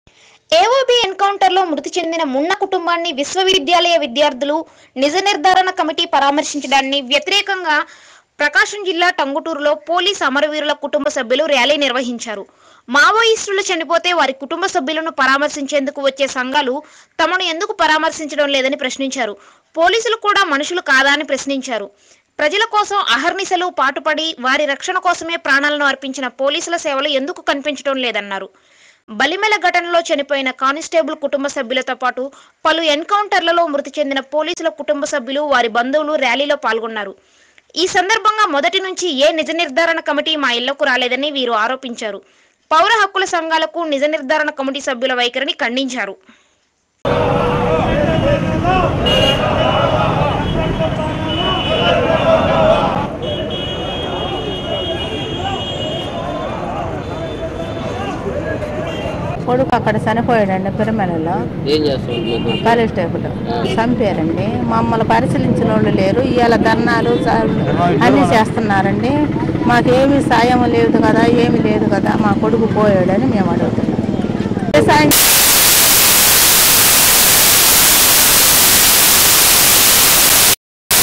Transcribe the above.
AOB ఎన్కౌంటర్లో మృతి చెందిన మున్న కుటుంబాన్ని విశ్వవిద్యాలయ విద్యార్థులు నిజ నిర్ధారణ కమిటీ పరామర్శించడాన్ని వ్యతిరేకంగా ప్రకాశం జిల్లా టంగుటూరులో పోలీస్ అమరవీరుల కుటుంబ సభ్యులు ర్యాలీ నిర్వహించారు మావోయిస్టులు చనిపోతే వారి కుటుంబ సభ్యులను పరామర్శించేందుకు వచ్చే సంఘాలు తమను ఎందుకు పరామర్శించడం లేదని ప్రశ్నించారు పోలీసులు కూడా మనుషులు కాదా అని ప్రశ్నించారు ప్రజల కోసం అహర్నిశలు పాటుపడి వారి రక్షణ కోసమే ప్రాణాలను అర్పించిన పోలీసుల సేవలు ఎందుకు కనిపించడం లేదన్నారు బలిమెల ఘటనలో చనిపోయిన కానిస్టేబుల్ కుటుంబ సభ్యులతో పాటు పలు ఎన్కౌంటర్లలో మృతి చెందిన పోలీసుల కుటుంబ సభ్యులు వారి బంధువులు ర్యాలీలో పాల్గొన్నారు ఈ సందర్భంగా మొదటి నుంచి ఏ నిజ నిర్ధారణ కమిటీ మా ఇళ్లకు రాలేదని వీరు ఆరోపించారు పౌర హక్కుల సంఘాలకు నిజ నిర్ధారణ కమిటీ సభ్యుల వైఖరిని ఖండించారు కొడుకు అక్కడ చనిపోయాడండి పిరమలలో ఏం చేస్తాం మీకు కానిస్టేబుల్ చంపారండి మమ్మల్ని పరిశీలించిన వాళ్ళు లేరు ఇవాళ ధర్నాలు చాలు అన్నీ చేస్తున్నారండి మాకేమీ సాయం లేదు కదా ఏమీ లేదు కదా మా కొడుకు పోయాడని మేము అడుగుతున్నాం ఏ సాయం